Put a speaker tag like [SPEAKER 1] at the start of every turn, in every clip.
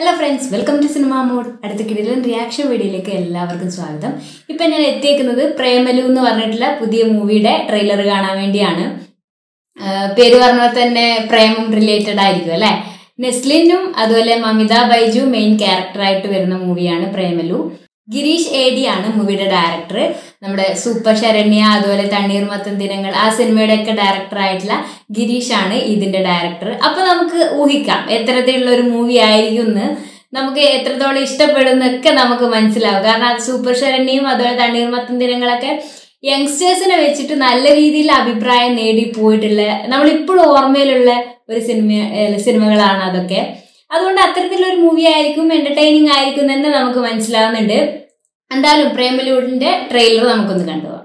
[SPEAKER 1] Hello friends welcome to cinema mode അടുത്ത കിടിലൻ reaction വീഡിയോയിലേക്ക് എല്ലാവർക്കും സ്വാഗതം ഇപ്പം ഞാൻ എത്തിയേക്കുന്നത് പ്രേമലു എന്ന് പറഞ്ഞിട്ടുള്ള പുതിയ മൂവിയുടെ ട്രെയിലർ കാണാൻ വേണ്ടിയാണ് ആഹ് പേര് പറഞ്ഞ പോലെ തന്നെ പ്രേമം റിലേറ്റഡ് ആയിരിക്കും അല്ലേ നെസ്ലിനും അതുപോലെ മമിത ബൈജു മെയിൻ ക്യാരക്ടറായിട്ട് വരുന്ന മൂവിയാണ് പ്രേമലു ഗിരീഷ് ഏഡി ആണ് മൂവിയുടെ ഡയറക്ടർ നമ്മുടെ സൂപ്പർ ശരണ്യ അതുപോലെ തണ്ണീർമത്തൻ ദിനങ്ങൾ ആ സിനിമയുടെ ഒക്കെ ഡയറക്ടർ ആയിട്ടുള്ള ഗിരീഷ് ആണ് ഇതിന്റെ ഡയറക്ടർ അപ്പൊ നമുക്ക് ഊഹിക്കാം എത്തരത്തിലുള്ള ഒരു മൂവി ആയിരിക്കും എന്ന് നമുക്ക് എത്രത്തോളം ഇഷ്ടപ്പെടുന്നൊക്കെ നമുക്ക് മനസ്സിലാവും കാരണം അത് സൂപ്പർ ശരണ്യയും അതുപോലെ തണ്ണീർമത്തൻ ദിനങ്ങളൊക്കെ യങ്സ്റ്റേഴ്സിനെ വെച്ചിട്ട് നല്ല രീതിയിൽ അഭിപ്രായം നേടി പോയിട്ടുള്ള നമ്മളിപ്പോഴും ഓർമ്മയിലുള്ള ഒരു സിനിമ ഏഹ് സിനിമകളാണ് അതൊക്കെ അതുകൊണ്ട് അത്തരത്തിലൊരു മൂവി ആയിരിക്കും എന്റർടൈനിങ് ആയിരിക്കും എന്ന് നമുക്ക് മനസ്സിലാവുന്നുണ്ട് എന്തായാലും പ്രേമലൂഡിന്റെ ട്രെയിലർ നമുക്കൊന്ന് കണ്ടുപോകാം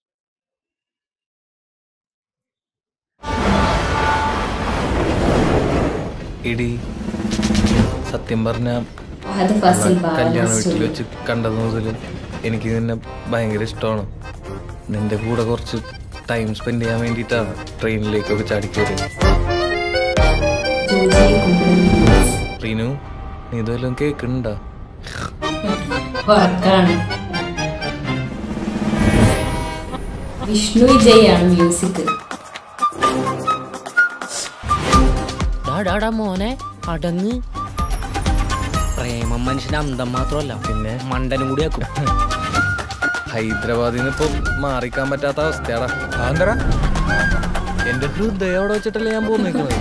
[SPEAKER 2] ഇടി സത്യം പറഞ്ഞ
[SPEAKER 1] അത് ഫസിൽ
[SPEAKER 2] കല്യാണ വീട്ടിൽ
[SPEAKER 1] ബാലൻ
[SPEAKER 2] വെച്ച് കണ്ടത് മുതൽ എനിക്ക് നിന്നെ ഭയങ്കര ഇഷ്ടമാണ് നിന്റെ കൂടെ കുറച്ച് ടൈം സ്പെൻഡ് ചെയ്യാൻ വേണ്ടിയിട്ടാണ് ട്രെയിനിലേക്കൊക്കെ ചാടിക്കയറിയത് റീനു നീ ഇതുവല്ലതും കേൾക്കുന്നുണ്ടോ
[SPEAKER 1] ഉറക്കാണ് വിഷ്ണു വിജയ് ആണ് മ്യൂസിക്
[SPEAKER 3] ഡാടാ മോനെ അടങ്ങ് പ്രേമം മനുഷ്യന്റെ അന്തം മാത്രമല്ല
[SPEAKER 2] പിന്നെ
[SPEAKER 3] മണ്ടനും കൂടി ആക്കും
[SPEAKER 2] ഹൈദരാബാദിൽ നിന്ന് ഇപ്പൊ മാറിക്കാൻ പറ്റാത്ത അവസ്ഥയാടാ ആന്തരാ എന്റെ ഹൃദയം അവിടെ വെച്ചിട്ടല്ലേ ഞാൻ പോന്നിരിക്കുന്നത്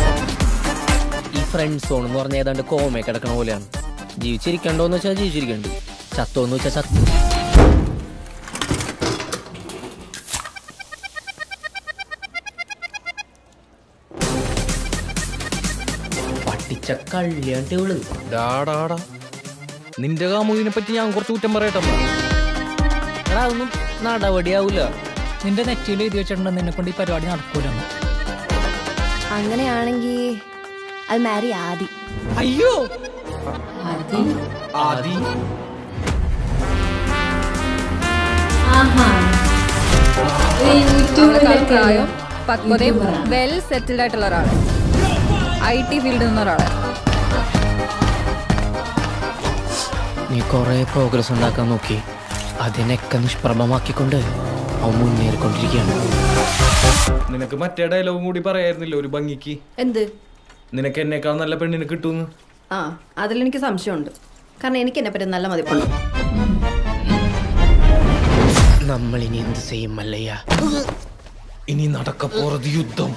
[SPEAKER 3] ഈ ഫ്രണ്ട് സോൺ എന്ന് പറഞ്ഞ ഏതാണ്ട് കോമയെ കിടക്കണ പോലെയാണ് ജീവിച്ചിരിക്കണ്ടോന്ന് വെച്ചാൽ ജീവിച്ചിരിക്കണ്ട് ചത്തോന്ന് വെച്ചാൽ ചത്തു പട്ടിച്ച കള്ളിയാണ്ട് ഇവള്
[SPEAKER 2] ഡാടാടാ നിന്റെ കാമുവിനെ പറ്റി ഞാൻ കുറച്ച് കുറ്റം പറയട്ടെ
[SPEAKER 3] എടാ ഒന്നും നടപടിയാവൂല
[SPEAKER 4] നിന്റെ നെറ്റിയിൽ എഴുതി വെച്ചിട്ടുണ്ട് നിന്നെ കൊണ്ട് ഈ പരിപാടി നടക്കൂലെന്ന്
[SPEAKER 5] അങ്ങനെയാണെങ്കിൽ അത് മാരി ആദി
[SPEAKER 2] അയ്യോ
[SPEAKER 1] ആദ്യം
[SPEAKER 2] ആദി
[SPEAKER 1] ആഹാ ഒരു യൂട്യൂബിലൊക്കെ
[SPEAKER 6] പ്രായം പക്വതയും
[SPEAKER 1] യൂട്യൂബറാണ്.
[SPEAKER 6] വെൽ സെറ്റിൽഡ് ആയിട്ടുള്ള ഒരാള് ഐ ടി ഫീൽഡിൽ നിന്ന ഒരാള്
[SPEAKER 3] നീ കുറെ പ്രോഗ്രസ് ഉണ്ടാക്കാൻ നോക്കി അതിനൊക്കെ നിഷ്പ്രഭമാക്കിക്കൊണ്ട് അവൻ മുന്നേറിക്കൊണ്ടിരിക്കുകയാണ്
[SPEAKER 2] നിനക്ക് മറ്റേ ഡയലോഗും കൂടി പറയായിരുന്നില്ല ഒരു ഭംഗിക്ക്
[SPEAKER 5] എന്ത്
[SPEAKER 2] നിനക്ക് എന്നേക്കാൾ നല്ല പെണ്ണിനെ കിട്ടുമെന്ന്
[SPEAKER 5] ആ അതിലെനിക്ക് സംശയമുണ്ട് കാരണം എനിക്ക് എന്നെ പറ്റി നല്ല മതിപ്പുണ്ട്
[SPEAKER 3] നമ്മൾ ഇനി എന്ത് ചെയ്യും മല്ലയ്യ
[SPEAKER 2] ഇനി നടക്കപ്പോറത് യുദ്ധം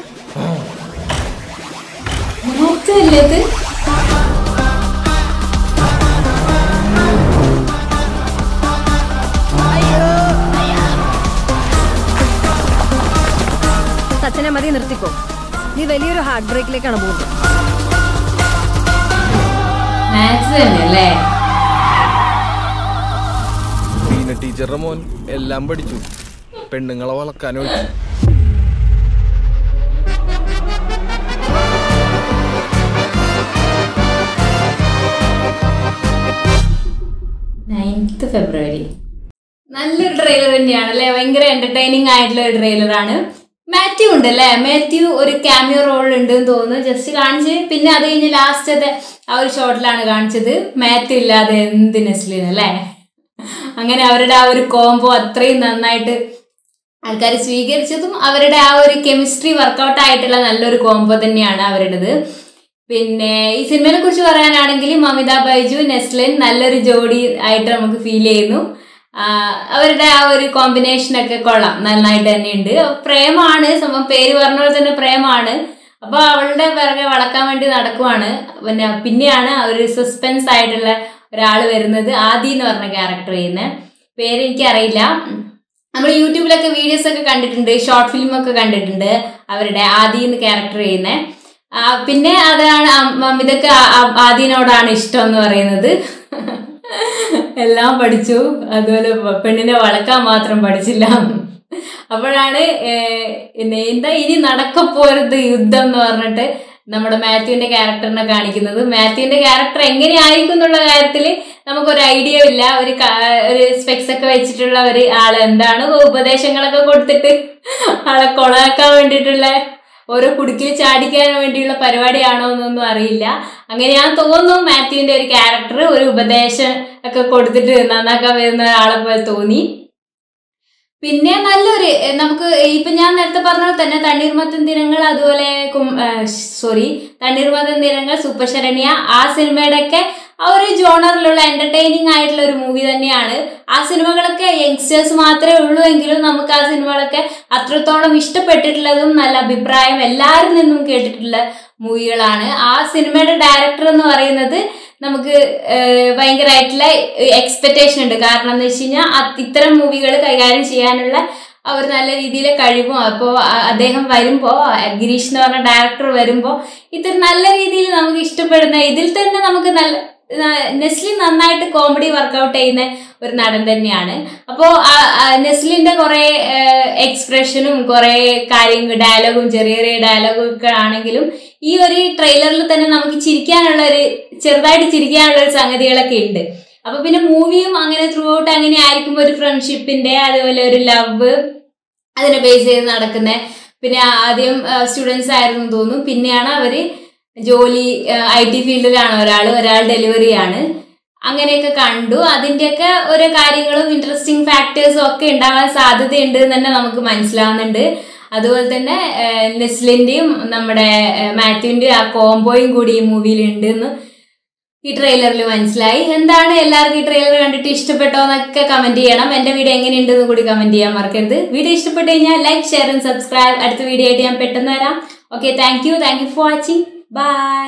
[SPEAKER 1] നോക്കല്ലേ ഇത്
[SPEAKER 5] സച്ചനെ മതി നിർത്തിക്കോ നീ വലിയൊരു ഹാർട്ട് ബ്രേക്കിലേക്കാണ് പോകുന്നത്
[SPEAKER 1] മാത്സ് തന്നെ അല്ലേ
[SPEAKER 2] ടീന ടീച്ചറുടെ മോൻ എല്ലാം പഠിച്ചു പെണ്ണുങ്ങളെ വളക്കാൻ ഒഴിച്ചു
[SPEAKER 1] നയൻത്ത് ഫെബ്രുവരി നല്ലൊരു ട്രെയിലർ തന്നെയാണ് അല്ലേ ഭയങ്കര എന്റർടൈനിങ് ആയിട്ടുള്ള ഒരു ട്രെയിലറാണ് മാത്യു ഉണ്ട് അല്ലേ മാത്യു ഒരു ക്യാമിയോ റോൾ ഉണ്ട് എന്ന് തോന്നുന്നു ജസ്റ്റ് കാണിച്ച് പിന്നെ അത് കഴിഞ്ഞ് ലാസ്റ്റത്തെ ആ ഒരു ഷോട്ടിലാണ് കാണിച്ചത് മാത്യു ഇല്ലാതെ എന്ത് നെസ്ലിൻ അല്ലേ അങ്ങനെ അവരുടെ ആ ഒരു കോംബോ അത്രയും നന്നായിട്ട് ആൾക്കാർ സ്വീകരിച്ചതും അവരുടെ ആ ഒരു കെമിസ്ട്രി വർക്കൗട്ട് ആയിട്ടുള്ള നല്ലൊരു കോംബോ തന്നെയാണ് അവരുടേത് പിന്നെ ഈ സിനിമയെ കുറിച്ച് പറയാനാണെങ്കിൽ മമിത ബൈജു നെസ്ലിൻ നല്ലൊരു ജോഡി ആയിട്ട് നമുക്ക് ഫീൽ ചെയ്യുന്നു ആ, അവരുടെ ആ ഒരു കോമ്പിനേഷൻ ഒക്കെ കൊള്ളാം നന്നായിട്ട് തന്നെയുണ്ട് പ്രേമാണ് സംഭവം പേര് പറഞ്ഞ പോലെ തന്നെ പ്രേമാണ് അപ്പൊ അവളുടെ പിറകെ വളക്കാൻ വേണ്ടി നടക്കുവാണ് പിന്നെ പിന്നെയാണ് ആ ഒരു സസ്പെൻസ് ആയിട്ടുള്ള ഒരാൾ വരുന്നത് ആദി എന്ന് പറഞ്ഞ ക്യാരക്ടർ ചെയ്യുന്നത് പേര് എനിക്ക് അറിയില്ല നമ്മൾ യൂട്യൂബിലൊക്കെ വീഡിയോസ് ഒക്കെ കണ്ടിട്ടുണ്ട് ഷോർട്ട് ഫിലിം ഒക്കെ കണ്ടിട്ടുണ്ട് അവരുടെ ആദി എന്ന് ക്യാരക്ടർ ചെയ്യുന്നത് ആ, പിന്നെ അതാണ് അം- മമിതക്ക് ആ- ആ- ആദിനോടാണ് ഇഷ്ടം എന്ന് പറയുന്നത് എല്ലാം പഠിച്ചു അതുപോലെ പ- പെണ്ണിനെ വളക്കാൻ മാത്രം പഠിച്ചില്ല അപ്പോഴാണ് ഏഹ്, പിന്നെ എന്താ ഇനി നടക്കപ്പോരുത് യുദ്ധം എന്ന് പറഞ്ഞിട്ട് നമ്മുടെ മാത്യുവിന്റെ ക്യാരക്ടറിനെ കാണിക്കുന്നത് മാത്യുവിന്റെ ക്യാരക്ടർ എങ്ങനെയായിരിക്കും എന്നുള്ള കാര്യത്തിൽ നമുക്കൊരു ഐഡിയ ഇല്ല ഒരു ക- ഒരു സ്പെക്സ് ഒക്കെ വെച്ചിട്ടുള്ള ഒരു ആള് എന്താണ് ഉപദേശങ്ങളൊക്കെ കൊടുത്തിട്ട് ആളെ കൊളാക്കാൻ വേണ്ടിയിട്ടുള്ള ഓരോ കുടുക്കിൽ ചാടിക്കാൻ വേണ്ടിയുള്ള പരിപാടിയാണോ എന്നൊന്നും അറിയില്ല അങ്ങനെയാന്ന് തോന്നുന്നു മാത്യുവിന്റെ ഒരു ക്യാരക്ടർ ഒരു ഉപദേശം ഒക്കെ കൊടുത്തിട്ട് നന്നാക്കാൻ വരുന്ന ഒരാളെ പോലെ തോന്നി പിന്നെ നല്ലൊരു എ, നമുക്ക് ഇപ്പൊ ഞാൻ നേരത്തെ പറഞ്ഞ പോലെ തന്നെ തണ്ണീർമത്തൻ ദിനങ്ങൾ അതുപോലെ സോറി തണ്ണീർമത്തൻ ദിനങ്ങൾ സൂപ്പർ ശരണ്യ ആ സിനിമയുടെ ഒക്കെ ആ ഒരു ജോണറിലുള്ള എന്റർടൈനിങ് ആയിട്ടുള്ള ഒരു മൂവി തന്നെയാണ് ആ സിനിമകളൊക്കെ യങ്സ്റ്റേഴ്സ് മാത്രമേ ഉള്ളൂ എങ്കിലും നമുക്ക് ആ സിനിമകളൊക്കെ അത്രത്തോളം ഇഷ്ടപ്പെട്ടിട്ടുള്ളതും നല്ല അഭിപ്രായം എല്ലാവരിൽ നിന്നും കേട്ടിട്ടുള്ള മൂവികളാണ് ആ സിനിമയുടെ ഡയറക്ടർ എന്ന് പറയുന്നത് നമുക്ക് ഏഹ്, ഭയങ്കരമായിട്ടുള്ള എക്സ്പെക്ടേഷൻ ഉണ്ട് കാരണം എന്ന് വെച്ച് കഴിഞ്ഞാൽ ഇത്തരം മൂവികൾ കൈകാര്യം ചെയ്യാനുള്ള അവർ നല്ല രീതിയിൽ കഴിവും അപ്പോൾ അദ്ദേഹം വരുമ്പോൾ ഗിരീഷ് എന്ന് പറഞ്ഞ ഡയറക്ടർ വരുമ്പോൾ ഇത്ര നല്ല രീതിയിൽ നമുക്ക് ഇഷ്ടപ്പെടുന്ന ഇതിൽ തന്നെ നമുക്ക് നല്ല ന- നെസ്ലിൻ നന്നായിട്ട് കോമഡി വർക്കൗട്ട് ചെയ്യുന്ന ഒരു നടൻ തന്നെയാണ് അപ്പോൾ നെസ്ലിന്റെ കുറെ എക്സ്പ്രഷനും കുറെ കാര്യങ്ങൾ ഡയലോഗും ചെറിയ ചെറിയ ഡയലോഗും ഒക്കെ ആണെങ്കിലും ഈ ഒരു ട്രെയിലറിൽ തന്നെ നമുക്ക് ചിരിക്കാനുള്ള ഒരു ചെറുതായിട്ട് ചിരിക്കാനുള്ള ഒരു സംഗതികളൊക്കെ ഉണ്ട് അപ്പൊ പിന്നെ മൂവിയും അങ്ങനെ ത്രൂ ഔട്ട് അങ്ങനെ ആയിരിക്കുമ്പോൾ ഒരു ഫ്രണ്ട്ഷിപ്പിന്റെ അതുപോലെ ഒരു ലവ് അതിനെ ബേസ് ചെയ്ത് നടക്കുന്ന പിന്നെ ആദ്യം സ്റ്റുഡൻസ് ആയിരുന്നു തോന്നുന്നു പിന്നെയാണ് അവര് ജോലി ഐ ടി ഫീൽഡിലാണ് ഒരാൾ ഒരാൾ ഡെലിവറി ആണ് അങ്ങനെയൊക്കെ കണ്ടു അതിന്റെയൊക്കെ ഓരോ കാര്യങ്ങളും ഇൻട്രസ്റ്റിംഗ് ഫാക്ടേഴ്സും ഒക്കെ ഉണ്ടാവാൻ സാധ്യതയുണ്ട് എന്ന് തന്നെ നമുക്ക് മനസ്സിലാവുന്നുണ്ട് അതുപോലെ തന്നെ ഏഹ്, നെസ്ലിന്റെയും നമ്മുടെ ഏഹ്, മാത്യുവിന്റെയും ആ കോംബോയും കൂടി ഈ മൂവിയിൽ ഉണ്ട് എന്ന് ഈ ട്രെയിലറിൽ മനസ്സിലായി എന്താണ് എല്ലാവർക്കും ഈ ട്രെയിലർ കണ്ടിട്ട് ഇഷ്ടപ്പെട്ടോ എന്നൊക്കെ കമന്റ് ചെയ്യണം എന്റെ വീഡിയോ എങ്ങനെയുണ്ടെന്ന് കൂടി കമന്റ് ചെയ്യാൻ മറക്കരുത് വീഡിയോ ഇഷ്ടപ്പെട്ട് കഴിഞ്ഞാൽ ലൈക്ക് ഷെയർ ആൻഡ് സബ്സ്ക്രൈബ് അടുത്ത വീഡിയോ ആയിട്ട് ഞാൻ പെട്ടെന്ന് വരാം okay thank you thank you for watching by